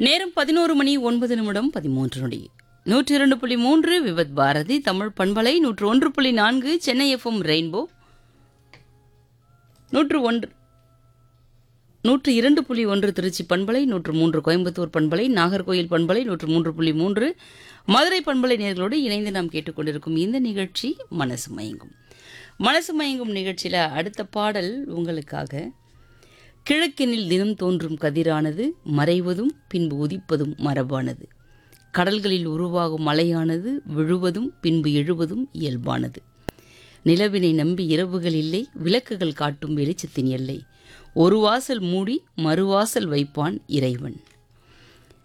நேரம் பதினோரு மணி ஒன்பது நிமிடம் பதிமூன்று நொடி நூற்றி இரண்டு புள்ளி மூன்று விபத் பாரதி தமிழ் பண்பலை நூற்று ஒன்று புள்ளி நான்கு சென்னை எஃப்எம் ரெயின்போ நூற்று ஒன்று நூற்று இரண்டு புள்ளி ஒன்று திருச்சி பண்பலை நூற்று மூன்று கோயம்புத்தூர் பண்பலை நாகர்கோயில் பண்பலை நூற்று மூன்று புள்ளி மூன்று மதுரை பண்பலை நேர்களோடு இணைந்து நாம் கேட்டுக்கொண்டிருக்கும் இந்த நிகழ்ச்சி மனசு மயங்கும் மனசு மயங்கும் நிகழ்ச்சியில் அடுத்த பாடல் உங்களுக்காக கிழக்கினில் தினம் தோன்றும் கதிரானது மறைவதும் பின்பு உதிப்பதும் மரபானது கடல்களில் உருவாகும் மலையானது விழுவதும் பின்பு எழுவதும் இயல்பானது நிலவினை நம்பி இரவுகள் இல்லை விளக்குகள் காட்டும் வெளிச்சத்தின் எல்லை ஒரு வாசல் மூடி மறுவாசல் வைப்பான் இறைவன்